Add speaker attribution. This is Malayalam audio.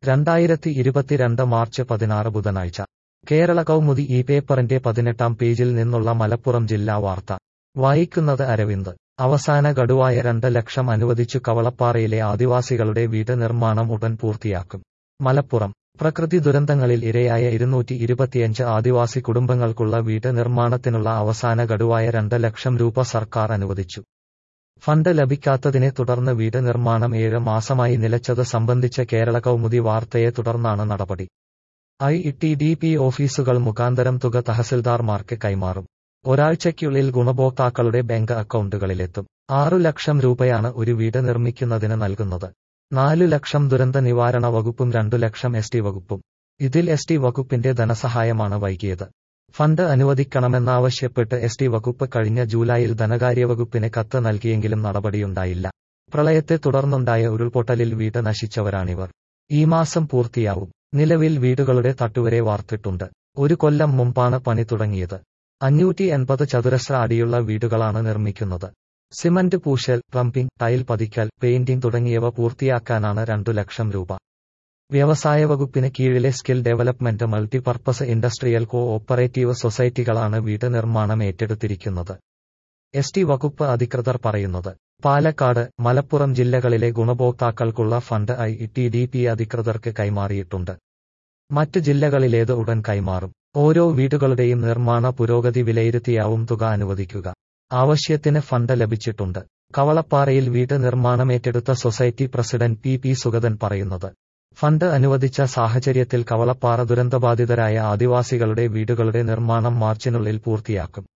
Speaker 1: രണ്ടായിരത്തി ഇരുപത്തിരണ്ട് മാർച്ച് പതിനാറ് ബുധനാഴ്ച കേരള കൗമുദി ഈ പേപ്പറിന്റെ പതിനെട്ടാം പേജിൽ നിന്നുള്ള മലപ്പുറം ജില്ലാ വാർത്ത വായിക്കുന്നത് അരവിന്ദ് അവസാന ഗഡുവായ രണ്ട് ലക്ഷം അനുവദിച്ചു കവളപ്പാറയിലെ ആദിവാസികളുടെ വീട് നിർമ്മാണം ഉടൻ പൂർത്തിയാക്കും മലപ്പുറം പ്രകൃതി ദുരന്തങ്ങളിൽ ഇരയായ ഇരുന്നൂറ്റി ഇരുപത്തിയഞ്ച് ആദിവാസി കുടുംബങ്ങൾക്കുള്ള വീട് നിർമ്മാണത്തിനുള്ള അവസാന ഗഡുവായ രണ്ട് ലക്ഷം രൂപ സർക്കാർ അനുവദിച്ചു ഫണ്ട് ലഭിക്കാത്തതിനെ തുടർന്ന് വീട് നിർമ്മാണം ഏഴ് മാസമായി നിലച്ചത് സംബന്ധിച്ച കേരള കൗമുദി വാർത്തയെ തുടർന്നാണ് നടപടി ഐ ടി ഡി പി ഓഫീസുകൾ മുഖാന്തരം തുക തഹസിൽദാർമാർക്ക് കൈമാറും ഒരാഴ്ചയ്ക്കുള്ളിൽ ഗുണഭോക്താക്കളുടെ ബാങ്ക് അക്കൗണ്ടുകളിലെത്തും ആറു ലക്ഷം രൂപയാണ് ഒരു വീട് നിർമ്മിക്കുന്നതിന് നൽകുന്നത് നാലു ലക്ഷം ദുരന്ത നിവാരണ വകുപ്പും രണ്ടു ലക്ഷം എസ് ടി വകുപ്പും ഇതിൽ എസ് ടി വകുപ്പിന്റെ ധനസഹായമാണ് വൈകിയത് ഫണ്ട് അനുവദിക്കണമെന്നാവശ്യപ്പെട്ട് എസ് ടി വകുപ്പ് കഴിഞ്ഞ ജൂലൈയിൽ ധനകാര്യ വകുപ്പിന് കത്ത് നൽകിയെങ്കിലും നടപടിയുണ്ടായില്ല പ്രളയത്തെ തുടർന്നുണ്ടായ ഉരുൾപൊട്ടലിൽ വീട് നശിച്ചവരാണിവർ ഈ മാസം പൂർത്തിയാവും നിലവിൽ വീടുകളുടെ തട്ടുവരെ വാർത്തിട്ടുണ്ട് ഒരു കൊല്ലം മുമ്പാണ് പണി തുടങ്ങിയത് അഞ്ഞൂറ്റി എൺപത് ചതുരശ്ര അടിയുള്ള വീടുകളാണ് നിർമ്മിക്കുന്നത് സിമന്റ് പൂശൽ പ്ലംബിംഗ് ടൈൽ പതിക്കൽ പെയിന്റിംഗ് തുടങ്ങിയവ പൂർത്തിയാക്കാനാണ് രണ്ടു ലക്ഷം രൂപ വ്യവസായ വകുപ്പിന് കീഴിലെ skill development multipurpose industrial cooperative സൊസൈറ്റികളാണ് വീട് നിർമ്മാണം ഏറ്റെടുത്തിരിക്കുന്നത് എസ് ടി വകുപ്പ് അധികൃതർ പറയുന്നത് പാലക്കാട് മലപ്പുറം ജില്ലകളിലെ ഗുണഭോക്താക്കൾക്കുള്ള fund I T D P അധികൃതർക്ക് കൈമാറിയിട്ടുണ്ട് മറ്റ് ജില്ലകളിലേത് ഉടൻ കൈമാറും ഓരോ വീടുകളുടെയും നിർമ്മാണ പുരോഗതി വിലയിരുത്തിയാവും തുക അനുവദിക്കുക ആവശ്യത്തിന് ഫണ്ട് ലഭിച്ചിട്ടുണ്ട് കവളപ്പാറയിൽ വീട് നിർമ്മാണമേറ്റെടുത്ത society president P P Sugathan പറയുന്നത് ഫണ്ട് അനുവദിച്ച സാഹചര്യത്തിൽ കവളപ്പാറ ദുരന്തബാധിതരായ ആദിവാസികളുടെ വീടുകളുടെ നിർമ്മാണം മാർച്ചിനുള്ളിൽ പൂർത്തിയാക്കും